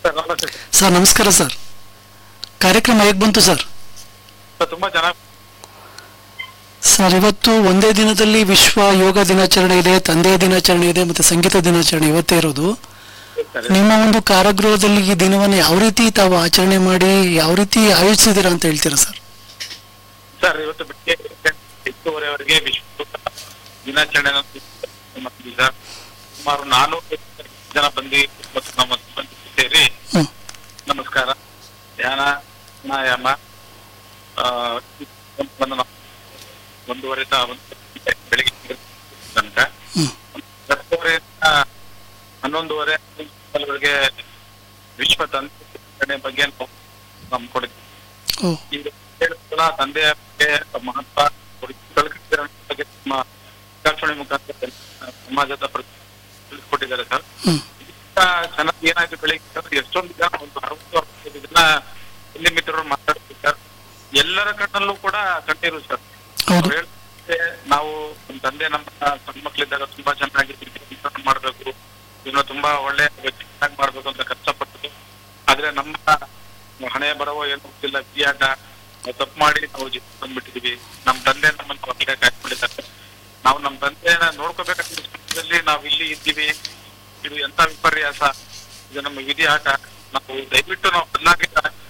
Sir ನಮಸ್ತೆ sir. Sir ನಮಸ್ಕಾರ sir ಕಾರ್ಯಕ್ರಮ ಹೇಗೆ ಬಂತು ಸರ್ ಸರ್ ತುಂಬಾ ಚೆನ್ನಾಗಿ ಸರ್ ಇವತ್ತು ಒಂದೇ ದಿನದಲ್ಲಿ ವಿಶ್ವ ಯೋಗ ದಿನಾಚರಣೆ ಇದೆ ತಂದೆಯ ದಿನಾಚರಣೆ ಇದೆ ಮತ್ತೆ ಸಂಗೀತ ದಿನಾಚರಣೆ ಇವತ್ತೇ ಇರೋದು ಸರ್ ನಿಮ್ಮ ಒಂದು ಕಾರಾಗೃಹದಲ್ಲಿ ಈ ದಿನವನ್ನು ಯಾವ ರೀತಿ ತಾವು ಆಚರಣೆ ಮಾಡಿ ಯಾವ ರೀತಿ ಆಯೋಜಿಸಿದ್ದೀರಾ ಅಂತ ಹೇಳ್ತೀರಾ ಸರ್ ಸರ್ ಇವತ್ತು ಬೆಳಿಗ್ಗೆ ಎಂಟೂವರೆವರೆಗೆ ವಿಶ್ವ ಯೋಗ ದಿನಾಚರಣೆ ಮಾಡ್ತೀವಿ ಸರ್ ಸುಮಾರು ನಾನೂರು ಜನ ಬಂದು ಮತ್ತು ನಮ್ಮ ಸಿಬ್ಬಂದಿ ಸೇರಿ ಹ್ಮ್ ನಮಸ್ಕಾರ ಧ್ಯಾನ ಪ್ರಾಣಾಯಾಮ ಆ, ಒಂದು ನಾವು ಒಂದೂವರೆಯಿಂದ ಒಂದು ಗಂಟೆ ಬೆಳಿಗ್ಗೆ ತನಕ ಹ್ಮ್ ಹತ್ತುವರೆಯಿಂದ ಹನ್ನೊಂದುವರೆ ಹನ್ನೊಂದುವರೆಗೆ ವಿಶ್ವ ತಂದೆ ದಿನಾಚರಣೆ ಬಗ್ಗೆ ನಾವು ಹಮ್ಮಿಕೊಂಡಿದ್ದೀವಿ ಓ ಈಗ ಹೇಳಿದ್ರಲ್ಲ, ತಂದೆಯ ಬಗ್ಗೆ ಮಹತ್ವ ಕುರಿತು ಕಲಿತಿದ್ದಾರೆ ಅನ್ನೋ ಬಗ್ಗೆ ನಮ್ಮ ಆಕಾಶವಾಣಿ ಮುಖಾಂತರ ಎಲ್ಲ ಸಮಾಜದ ಪ್ರತಿ ತಿಳಿಸ್ಕೊಟ್ಟಿದ್ದಾರೆ ಸರ್ ಹ್ಮ್ ಇದಕ್ಕಿಂತ ಚೆನ್ನಾಗಿ ಏನಾಯ್ತು ಬೆಳಿಗ್ಗೆ ಸರ್ ಎಷ್ಟೊಂದು ಜನ ಒಂದು ಅರವತ್ತು ಅರವತ್ತೈದು ಜನ ಇಲ್ಲಿ ಮಿತ್ರರು ಮಾತಾಡ್ತಿದ್ದಾರೆ ಸರ್ ಎಲ್ಲರ ಕಣ್ಣಲ್ಲೂ ಕೂಡ ಕಣ್ಣೀರು ಸರ್ ಹೌದು ಅವ್ರು ಹೇಳ್ತಾರೆ, ನಾವು ನಮ್ಮ ತಂದೆ ನಮ್ಮ ಸಣ್ಣ ಮಕ್ಳಿದ್ದಾಗ ತುಂಬಾ ಚೆನ್ನಾಗಿ ಜೀವನ ಮಾಡ್ಬೇಕು ಇನ್ನು ತುಂಬಾ ಒಳ್ಳೆ ಚೆನ್ನಾಗಿ ಮಾಡ್ಬೇಕು ಅಂತ ಕಷ್ಟಪಟ್ಟು ಆದ್ರೆ ನಮ್ಮ ಹಣೆ ಬರವೋ ಏನು ಗೊತ್ತಿಲ್ಲ ಬಿಯಾಟ ನಾವು ತಪ್ಪು ಮಾಡಿ ನಾವು ಜೀವನ ಬಂದ್ಬಿಟ್ಟಿದೀವಿ ನಮ್ಮ ತಂದೆ ನಮ್ಮನ್ನು ಹೊರಗಡೆ ಕಾಯ್ಕೊಂಡಿದ್ದಾರೆ ನಾವು ನಮ್ಮ ತಂದೆಯನ್ನ ನೋಡ್ಕೋಬೇಕಂತ ಸ್ಥಿತಿಯಲ್ಲಿ ನಾವು ಇಲ್ಲಿ ಇದ್ದೀವಿ ಇದು ಎಂತ ವಿಪರ್ಯಾಸ ಇದು ನಮ್ಮ ವಿಧಿ ಆಟ ನಾವು ದಯವಿಟ್ಟು ನಾವು ಬದಲಾಗಿ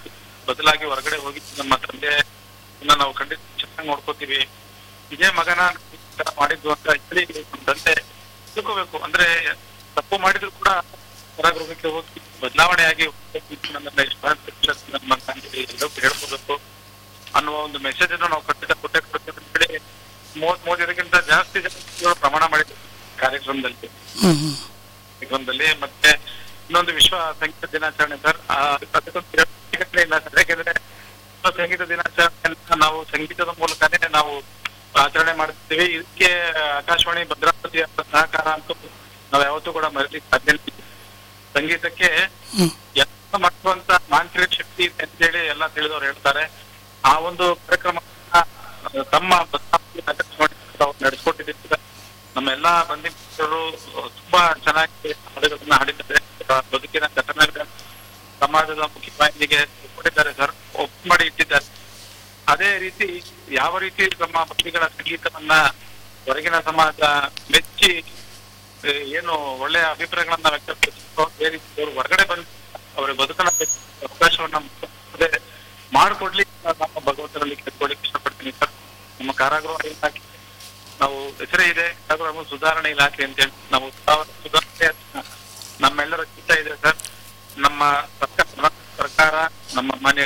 ಬದಲಾಗಿ ಹೊರಗಡೆ ಹೋಗಿ ನಮ್ಮ ತಂದೆ ನಾವು ಖಂಡಿತ ಚೆನ್ನಾಗಿ ನೋಡ್ಕೋತೀವಿ ಇದೇ ಮಗನ ಈ ತರ ಮಾಡಿದ್ದು ಅಂತ ಹೇಳಿ ನಮ್ಮ ತಂದೆ ತಿಳ್ಕೋಬೇಕು ಅಂದ್ರೆ ತಪ್ಪು ಮಾಡಿದ್ರು ಕೂಡ ಹೊರಗೃಹಕ್ಕೆ ಹೋಗಿ ಬದಲಾವಣೆಯಾಗಿ ಹೋಗ್ಬೇಕು ನನ್ನನ್ನ ಇಷ್ಟು ಪ್ರತಿಶತ ನಮ್ಮ ತಂದೆ ಎಲ್ಲರಿಗೂ ಹೇಳ್ಕೋಬೇಕು ಅನ್ನುವ ಒಂದು ಮೆಸೇಜ್ ಅನ್ನು ನಾವು ಖಂಡಿತ ಕೊಟ್ಟೆ ಕೊಡ್ತೇವೆ ಅಂತ ಹೇಳಿ ಮೂವತ್ ಮೂವತ್ತೈದಕ್ಕಿಂತ ಜಾಸ್ತಿ ಜನ ಪ್ರಮಾಣ ಮಾಡಿದ್ದೀವಿ ಕಾರ್ಯಕ್ರಮದಲ್ಲಿ ಹ್ಮ್ ಹ್ಮ್ ಕಾರ್ಯಕ್ರಮದಲ್ಲಿ ಮತ್ತೆ ಇನ್ನೊಂದು ವಿಶ್ವ ಸಂಗೀತ ದಿನಾಚರಣೆ ಸರ್ ಆ, ಅದಕ್ಕೊಂದು ಪ್ರತ್ಯೇಕತೆ ಇಲ್ಲ ಸರ್ ಯಾಕೆಂದ್ರೆ ವಿಶ್ವ ಸಂಗೀತ ದಿನಾಚರಣೆ ನಾವು ಸಂಗೀತದ ಮೂಲಕನೇ ನಾವು ಆಚರಣೆ ಮಾಡ್ತೀವಿ ಇದಕ್ಕೆ ಆಕಾಶವಾಣಿ ಭದ್ರಾವತಿ ಅವರ ಸಹಕಾರ ಅಂತೂ ನಾವು ಯಾವತ್ತೂ ಕೂಡ ಮರೀಲಿಕ್ಕೆ ಸಾಧ್ಯ ಇಲ್ಲ. ಸಂಗೀತಕ್ಕೆ ಹ್ಮ್ ಎಲ್ಲ ಮಾಡುವಂತ ಮಾನಸಿಕ ಶಕ್ತಿ ಇದೆ ಅಂತೇಳಿ ಎಲ್ಲ ತಿಳಿದವರು ಹೇಳ್ತಾರೆ ಆ ಒಂದು ಕಾರ್ಯಕ್ರಮ ತಮ್ಮ ಭದ್ರಾವತಿ ಆಕಾಶವಾಣಿ ತಾವು ನಡೆಸ್ಕೊಟ್ಟಿದ್ದೀವಿ ನಮ್ಮ ಎಲ್ಲಾ ಬಂಧಿತರು ತುಂಬಾ ಚೆನ್ನಾಗಿ ಹಾಡುಗಳನ್ನ ಹಾಡಿದ್ದಾರೆ ಆ, ಬದುಕಿನ ಘಟನೆಗಳ ಸಮಾಜದ ಮುಖ್ಯವಾಹಿನಿಗೆ ಕೊಟ್ಟಿದ್ದಾರೆ ಸರ್ ಒಪ್ಪು ಮಾಡಿ ಇಟ್ಟಿದ್ದಾರೆ ಅದೇ ರೀತಿ ಯಾವ ರೀತಿ ನಮ್ಮ ಭಕ್ತಿಗಳ ಸಂಗೀತವನ್ನ ಹೊರಗಿನ ಸಮಾಜ ಮೆಚ್ಚಿ ಏ, ಏನು ಒಳ್ಳೆಯ ಅಭಿಪ್ರಾಯಗಳನ್ನ ವ್ಯಕ್ತಪಡಿಸಿದ್ರು ಅದೇ ರೀತಿ ಅವರು ಹೊರಗಡೆ ಬಂದು ಅವರ ಬದುಕನ್ನ ಅವಕಾಶವನ್ನ ಅದೇ ಮಾಡಿಕೊಡ್ಲಿಕ್ಕೆ ನಮ್ಮ ಭಗವಂತನಲ್ಲಿ ಕೇಳ್ಕೊಳ್ಳಿಕ್ಕೆ ಇಷ್ಟಪಡ್ತೀನಿ ಸರ್ ನಮ್ಮ ಕಾರಾಗೃಹ ಇಲಾಖೆ ನಾವು ಹೆಸರೇ ಇದೆ ಕಾರಾಗೃಹ ಸುಧಾರಣೆ ಇಲಾಖೆ ಅಂತ ಹೇಳಿ ನಾವು ಸುಧಾ- ಸುಧಾರಣೆ ನಮ್ಮೆಲ್ಲರ ಚಿತ್ತ ಇದೆ ಸರ್ ನಮ್ಮ ಸರ್ಕಾರ ಸರ್ಕಾರ ನಮ್ಮ ಮಾನ್ಯ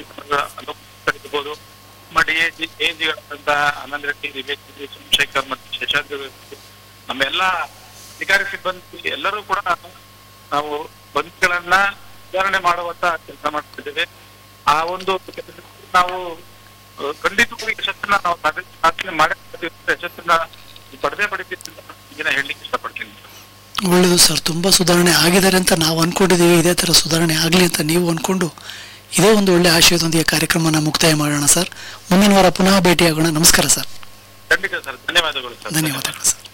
ಅನುಭವಿಸಬಹುದು ನಮ್ಮ ಡಿ ಎ ಜಿ ಎಜಿಗಳಾದಂತಹ ಆನಂದ್ ರೆಡ್ಡಿ ದಿವೇಶ್ ರೆಡ್ಡಿ, ಸೋಮಶೇಖರ್ ಮತ್ತು ಶಶಾಂಕ್ ನಮ್ಮ ಎಲ್ಲಾ ಅಧಿಕಾರಿ ಸಿಬ್ಬಂದಿ ಎಲ್ಲರೂ ಕೂಡ ನಾವು ಬಂಧಿಗಳನ್ನ ಸುಧಾರಣೆ ಮಾಡುವಂತ ಕೆಲಸ ಮಾಡ್ತಿದ್ದೇವೆ ಆ ಒಂದು ಕೆಲ್ಸದಲ್ಲಿ ನಾವು ಅಹ್, ಖಂಡಿತವಾಗಿ ಯಶಸ್ಸನ್ನ ನಾವು ಸಾಧನೆ ಸಾಧನೆ ಮಾಡೇ ಮಾಡ್ತೀವಿ. ಯಶಸ್ಸನ್ನ ಪಡೆದೇ ಪಡಿತೀವಿ ಅಂತ ಈಗಿನ ಹೇಳಲಿಕ್ಕೆ ಇಷ್ಟಪಡ್ತೀನಿ ಒಳ್ಳೆಯದು ಸರ್ ತುಂಬ ಸುಧಾರಣೆ ಆಗಿದ್ದಾರೆ ಅಂತ ನಾವು ಅನ್ಕೊಂಡಿದ್ದೀವಿ ಇದೇ ಥರ ಸುಧಾರಣೆ ಆಗಲಿ ಅಂತ ನೀವು ಅನ್ಕೊಂಡು ಇದೇ ಒಂದು ಒಳ್ಳೆ ಆಶಯದೊಂದಿಗೆ ಕಾರ್ಯಕ್ರಮನ ಮುಕ್ತಾಯ ಮಾಡೋಣ ಸರ್ ಮುಂದಿನ ವಾರ ಪುನಃ ಭೇಟಿಯಾಗೋಣ ನಮಸ್ಕಾರ ಸರ್ ಖಂಡಿತ ಸರ್ ಧನ್ಯವಾದಗಳು ಸರ್ ಧನ್ಯವಾದಗಳು ಸರ್